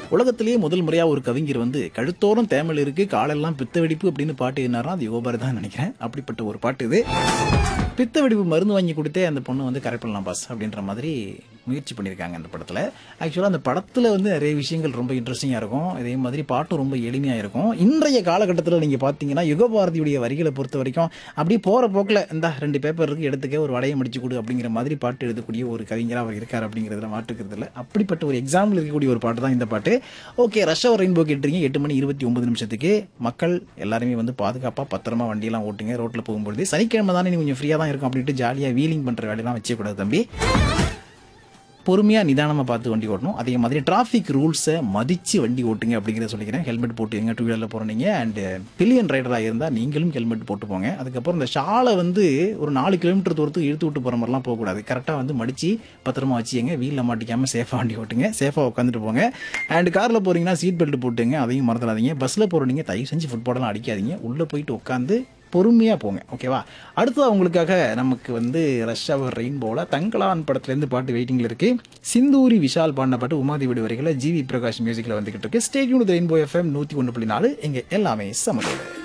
உலகத்திலேயே முதல் முறையாக ஒரு கவிஞர் வந்து கழுத்தோறும் தேமல் இருக்கு காலெல்லாம் பித்த வெடிப்பு அப்படின்னு பாட்டு எழுதினாரா அது யோபார் தான் நினைக்கிறேன் அப்படிப்பட்ட ஒரு பாட்டு இது பித்த வெடிப்பு மருந்து வாங்கி கொடுத்தே அந்த பொண்ணு வந்து கரெக்ட் பண்ணலாம் பாஸ் அப்படின்ற மாதிரி முயற்சி பண்ணியிருக்காங்க அந்த படத்தில் ஆக்சுவலாக அந்த படத்தில் வந்து நிறைய விஷயங்கள் ரொம்ப இன்ட்ரெஸ்டிங்காக இருக்கும் இதே மாதிரி பாட்டும் ரொம்ப எளிமையாக இருக்கும் இன்றைய காலகட்டத்தில் நீங்கள் பார்த்தீங்கன்னா யுகபாரதியுடைய வரிகளை பொறுத்த வரைக்கும் அப்படியே போகிற போக்கில் இந்த ரெண்டு பேப்பர் இருக்கு எடுத்துக்க ஒரு வடையை முடிச்சு கொடு அப்படிங்கிற மாதிரி பாட்டு எழுதக்கூடிய ஒரு கவிஞராக அவர் இருக்கார் அப்படிங்கிறதுல மாற்றுக்கிறது இல்லை அப்படிப்பட்ட ஒரு எக்ஸாம்பிள் இருக்கக்கூடிய ஒரு பாட்டு தான் இந்த பாட்டு ஓகே ரஷ் அவர் ரெயின்போ கேட்டுறீங்க எட்டு மணி இருபத்தி ஒன்பது நிமிஷத்துக்கு மக்கள் எல்லாருமே வந்து பாதுகாப்பாக பத்திரமா வண்டியெல்லாம் ஓட்டுங்க ரோட்டில் போகும்பொழுது சனிக்கிழமை தானே நீ கொஞ்சம் ஃப்ரீயாக தான் இருக்கும் அப்படின்ட்டு ஜாலியாக வீலிங் பண்ணுற வேலையெல்லாம் வச்சக்கூடாது தம்பி பொறுமையாக நிதானமாக பார்த்து வண்டி ஓட்டணும் அதே மாதிரி டிராஃபிக் ரூல்ஸை மதித்து வண்டி ஓட்டுங்க அப்படிங்கிறத சொல்லிக்கிறேன் ஹெல்மெட் போட்டு எங்க டூ வீலரில் போகிறீங்க அண்ட் பில்லியன் ரைடராக இருந்தால் நீங்களும் ஹெல்மெட் போட்டு போங்க அதுக்கப்புறம் இந்த ஷாலை வந்து ஒரு நாலு கிலோமீட்டர் தூரத்துக்கு இழுத்து விட்டு போகிற மாதிரிலாம் போகக்கூடாது கரெக்டாக வந்து மடித்து பத்திரமா வச்சுங்க வீலில் மாட்டிக்காமல் சேஃபாக வண்டி ஓட்டுங்க சேஃபாக உட்காந்துட்டு போங்க அண்ட் காரில் போகிறீங்கன்னா சீட் பெல்ட் போட்டுங்க அதையும் மறந்துடாதீங்க பஸ்ஸில் போகிறீங்க தயவு செஞ்சு ஃபுட்பாலெலாம் அடிக்காதீங்க உள்ளே போயிட்டு உட்காந்து பொறுமையாக போங்க ஓகேவா அடுத்தது அவங்களுக்காக நமக்கு வந்து ரஷ் அவர் ரெயின்போவில் தங்கலான் படத்துலேருந்து பாட்டு வெயிட்டிங்கில் இருக்கு சிந்தூரி விஷால் பாடின பாட்டு உமாதேவி வரிகளை ஜிவி பிரகாஷ் மியூசிக்கில் வந்துகிட்டு இருக்கு ஸ்டேடியூன் ரெயின்போ எஃப்எம் நூற்றி ஒன்று புள்ளி நாலு இங்கே எல்லாமே சமதோடு